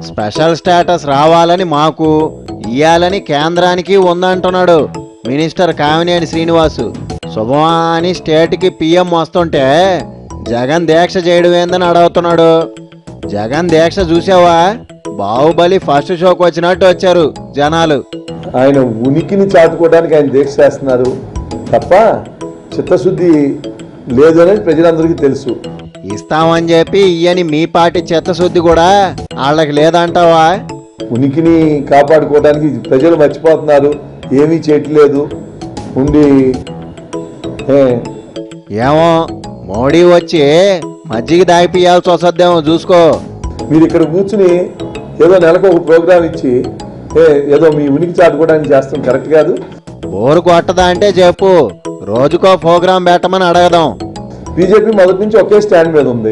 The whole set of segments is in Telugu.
స్పెషల్ స్టేటస్ రావాలని మాకు ఇయ్యాలని కేంద్రానికి ఉందంటున్నాడు మినిస్టర్ కామినేని శ్రీనివాసు శుభమా అని స్టేట్కి పిఎం వస్తుంటే జగన్ దీక్ష చేయడం ఏందని అడుగుతున్నాడు జగన్ దీక్ష చూసావా బాహుబలి ఫస్ట్ షోకి వచ్చినట్టు వచ్చారు జనాలు ఆయన ఉనికిని చాటుకోవడానికి ఆయన దీక్ష చేస్తున్నారు తప్ప చిత్తశుద్ధి లేదు అనేది ప్రజలందరికీ తెలుసు ఇస్తామని చెప్పి ఇయ్యని మీ పార్టీ చిత్తశుద్ధి కూడా వాళ్ళకి లేదంటావా ఉనికిని కాపాడుకోవడానికి ప్రజలు మర్చిపోతున్నారు ఏమీ చేయట్లేదు ఉండి ఏ, ఏమో మోడీ వచ్చి మజ్జిగ దాగిపియాల్సి వస్తుందేమో చూసుకో మీరు ఇక్కడ కూర్చుని ఏదో నెలకు ఒక ప్రోగ్రాం ఇచ్చి ఏ ఏదో మీ ఉనికి చాటుకోవడానికి చేస్తాం కరెక్ట్ కాదు బోరు కొట్టదా అంటే చెప్పు రోజుకో ప్రోగ్రాం పెట్టమని అడగదాం బీజేపీ మొదటి నుంచి ఒకే స్టాండ్ మీద ఉంది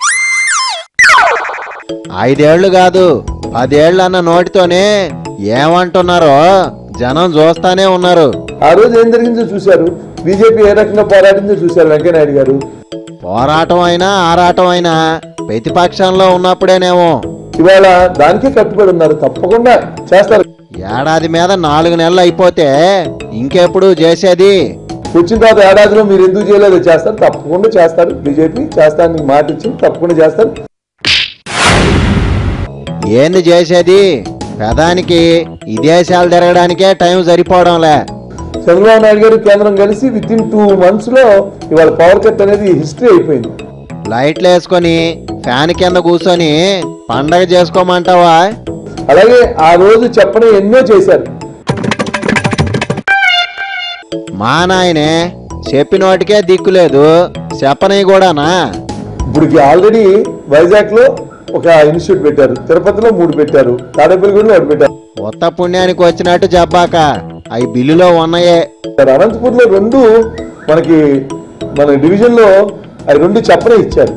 ఐదేళ్లు కాదు పదేళ్ళు అన్న నోటితోనే ఏమంటున్నారో జనం చూస్తానే ఉన్నారు ఆ రోజు ఏం జరిగిందో చూశారు బీజేపీ ఏ రకంగా పోరాడిందో చూశారు వెంకయ్యనాయుడు గారు పోరాటం అయినా ఆరాటం అయినా ప్రతిపక్షంలో ఉన్నప్పుడేనేమో ఇవాళ దానికే కట్టుబడి ఉన్నారు తప్పకుండా చేస్తారు ఏడాది మీద నాలుగు నెలలు అయిపోతే ఇంకెప్పుడు చేసేది వచ్చిన తర్వాత ఏడాదిలో మీరు ఎందుకు చేయలేదో చేస్తారు తప్పకుండా చేస్తారు బీజేపీ చేస్తానికి మాట ఇచ్చి తప్పకుండా చేస్తారు ఏంది చేసేది ప్రధానికి విదేశాలు తిరగడానికే టైం సరిపోవడంలే చంద్రబాబు నాయుడు గారు కేంద్రం కలిసి విత్ ఇన్ టూ మంత్స్ లో ఇవాళ పవర్ కట్ అనేది హిస్టరీ అయిపోయింది లైట్లు వేసుకొని ఫ్యాన్ కింద కూర్చొని పండగ చేసుకోమంటావా అలాగే ఆ రోజు చెప్పని ఎన్నో చేశారు మా నాయనే చెప్పినోటికే దిక్కులేదు చెప్పని కూడానా ఇప్పటికి ఆల్రెడీ వైజాగ్ లో ఒక ఇన్స్టిట్యూట్ పెట్టారు తిరుపతిలో మూడు పెట్టారు తాడేపల్లిగూడలో ఒకటి పెట్టారు ఉత్త పుణ్యానికి వచ్చినట్టు చెప్పాక అవి బిల్లులో ఉన్నాయే అనంతపూర్ లో రెండు మనకి మన డివిజన్ లో అవి రెండు చెప్పనే ఇచ్చారు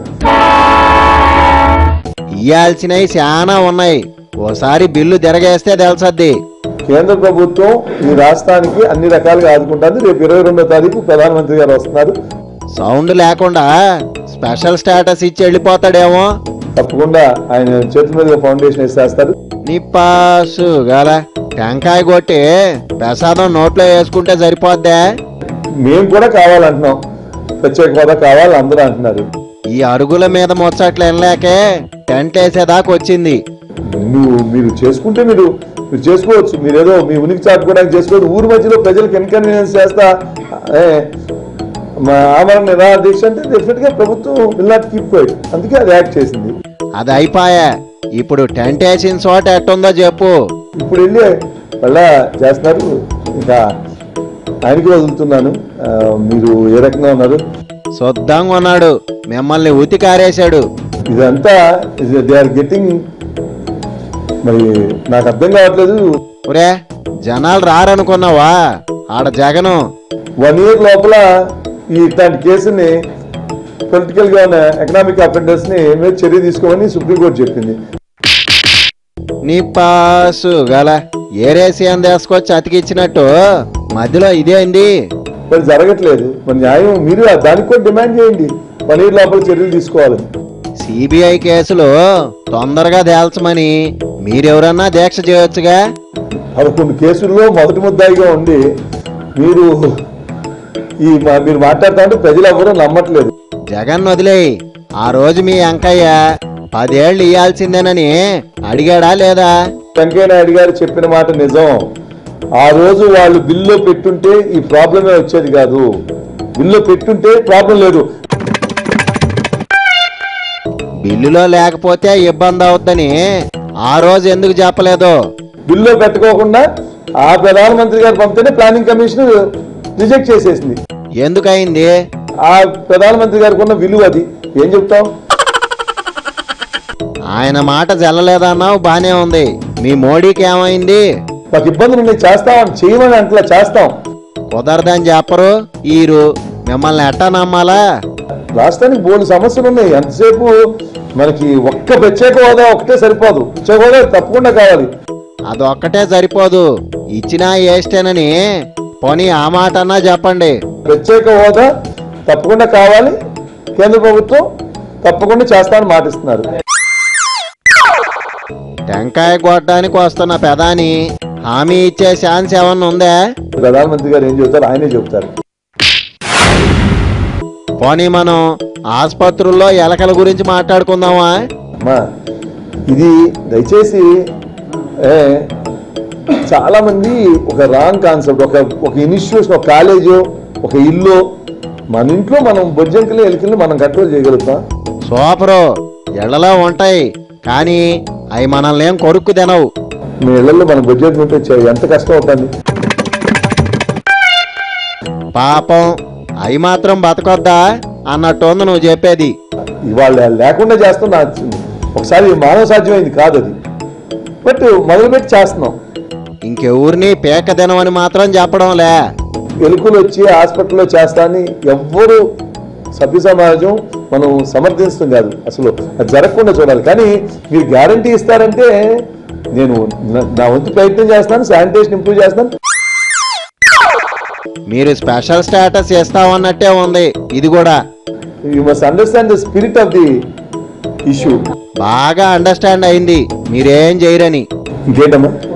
ఇయ్యాల్సినవి చాలా ఉన్నాయి ఓసారి బిల్లు తిరగేస్తే తెలుసద్ది కేంద్ర ప్రభుత్వం ఈ రాష్ట్రానికి అన్ని రకాలుగా ఆదుకుంటుంది రేపు ఇరవై రెండో తారీఖు ప్రధానమంత్రి గారు వస్తున్నారు సౌండ్ లేకుండా స్పెషల్ స్టేటస్ ఇచ్చి వెళ్ళిపోతాడేమో తప్పకుండా ఆయన చేతుల మీదుగా ఫౌండేషన్ వేసేస్తారు నిప్పాసు గల టెంకాయ కొట్టి ప్రసాదం నోట్లో వేసుకుంటే సరిపోద్దే మేము కూడా కావాలంటున్నాం ప్రత్యేక హోదా కావాలి అందరూ అంటున్నారు ఈ అరుగుల మీద ముచ్చట్లు వెళ్ళాకే టెంట్ వేసేదాకా వచ్చింది నువ్వు మీరు చేసుకుంటే మీరు మీరు చేసుకోవచ్చు మీరు ఏదో మీ ఉనికి చాటుకోవడానికి చేసుకోవచ్చు ఊరి మధ్యలో ప్రజలకు ఇన్కన్వీనియన్స్ చేస్తా ఏ, మా ఆమరణ నిరాహార దీక్ష అంటే డెఫినెట్ గా ప్రభుత్వం విల్ నాట్ కీప్ క్వైట్ అందుకే అది యాక్ట్ చేసింది అది అయిపోయా ఇప్పుడు టెంట్ వేసిన చోట ఎట్టుందో చెప్పు ఇప్పుడు వెళ్ళి మళ్ళా చేస్తున్నారు ఇంకా ఆయనకి వదులుతున్నాను ఆ, మీరు ఏ రకంగా ఉన్నారు శుద్ధంగా ఉన్నాడు మిమ్మల్ని ఉతికారేశాడు ఇదంతా దే ఆర్ గెట్టింగ్ మరి నాకు అర్థం కావట్లేదు ఒరే జనాలు రారనుకున్నావా ఆడ జగను వన్ ఇయర్ లోపల ఈ ఇట్లాంటి కేసుని పొలిటికల్ గా ఉన్న ఎకనామిక్ అఫెండర్స్ ని మీద చర్య తీసుకోమని సుప్రీంకోర్టు చెప్పింది నీ పాసు గల ఏరేసియన్ తీసుకొచ్చి అతికిచ్చినట్టు మధ్యలో ఇదేంది మరి జరగట్లేదు మరి న్యాయం మీరు దానికి కూడా డిమాండ్ చేయండి వన్ ఇయర్ లోపల చర్యలు తీసుకోవాలని సిబిఐ కేసులు తొందరగా తేల్చమని మీరెవరన్నా దీక్ష చేయొచ్చుగా పదకొండు కేసుల్లో మొదటి ముద్దాయిగా ఉండి మీరు ఈ మా- మీరు మాట్లాడుతా ఉంటే ప్రజలు ఎవరూ నమ్మట్లేదు జగన్ వదిలేయి ఆ రోజు మీ అంకయ్య పదేళ్ళు ఇయ్యాల్సిందేనని అడిగాడా లేదా వెంకయ్య నాయుడు గారు చెప్పిన మాట నిజం ఆ రోజు వాళ్ళు బిల్లు పెట్టుంటే ఈ ప్రాబ్లమే వచ్చేది కాదు బిల్లు పెట్టుంటే ప్రాబ్లం లేదు బిల్లులో లేకపోతే ఇబ్బంది అవుద్దని ఆ రోజు ఎందుకు చెప్పలేదు బిల్లు పెట్టుకోకుండా ఆ ప్రధానమంత్రి గారు పంపితేనే ప్లానింగ్ కమిషన్ రిజెక్ట్ చేసేసింది ఎందుకయింది ఆ ప్రధానమంత్రి గారికి ఉన్న విలువ అది ఏం చెప్తాం ఆయన మాట జల్లలేదన్నావు బానే ఉంది మీ మోడీకి ఏమైంది మాకు ఇబ్బందులు ఉన్నాయి చేస్తామని చేయమని అంటలా చేస్తాం కుదరదని చెప్పరు ఈరు మిమ్మల్ని ఎట్టా నమ్మాలా రాష్ట్రానికి బోల్డ్ సమస్యలు ఉన్నాయి ఎంతసేపు మనకి ఒక్క ప్రత్యేక హోదా ఒకటే సరిపోదు ప్రత్యేక హోదా తప్పకుండా కావాలి అదొక్కటే సరిపోదు ఇచ్చినా ఏస్టేనని పోనీ ఆ మాట అన్నా చెప్పండి ప్రత్యేక హోదా తప్పకుండా కావాలి కేంద్ర ప్రభుత్వం తప్పకుండా చేస్తామని మాటిస్తున్నారు టెంకాయ కొట్టడానికి వస్తున్న పెదాని హామీ ఇచ్చే ఛాన్స్ ఏమన్నా ఉందా ప్రధానమంత్రి గారు ఏం చెబుతారు ఆయనే చెబుతారు పోనీ మనం ఆసుపత్రుల్లో ఎలకల గురించి మాట్లాడుకుందామా అమ్మా ఇది దయచేసి ఏ, చాలా మంది ఒక రాంగ్ కాన్సెప్ట్ ఒక ఒక ఇన్స్టిట్యూషన్ ఒక కాలేజో ఒక ఇల్లు మన ఇంట్లో మనం బొజ్జంకిలు ఎలికల్ని మనం కంట్రోల్ చేయగలుగుతాం సూపరు ఎళ్ళలో ఉంటాయి కానీ అవి మనల్ని ఏం కొరుక్కు తినవు మీ ఇళ్లలో మన బొజ్జంకి ఉంటే చే- ఎంత కష్టం అవుతుంది పాపం అవి మాత్రం బతకొద్దా అన్నట్టు ఉంది నువ్వు చెప్పేది ఇవాళ లేకుండా చేస్తాం నా ఒకసారి మానవ సాధ్యమైంది కాదు అది బట్ మొదలుపెట్టి చేస్తున్నాం ఇంకెవరిని పేక తినవని మాత్రం చెప్పడంలే ఎలుకలు వచ్చి హాస్పిటల్లో చేస్తా అని ఎవ్వరు సభ్య సమాజం మనం సమర్థిస్తుంది కాదు అసలు అది జరగకుండా చూడాలి కానీ మీరు గ్యారంటీ ఇస్తారంటే నేను నా- నా వంతు ప్రయత్నం చేస్తాను శానిటేషన్ ఇంప్రూవ్ చేస్తాను మీరు స్పెషల్ స్టేటస్ ఇస్తామన్నట్టే ఉంది ఇది కూడా you must understand the spirit of the issue బాగా అండర్స్టాండ్ అయింది మీరేం చేయరని ఇంకేంటమ్మా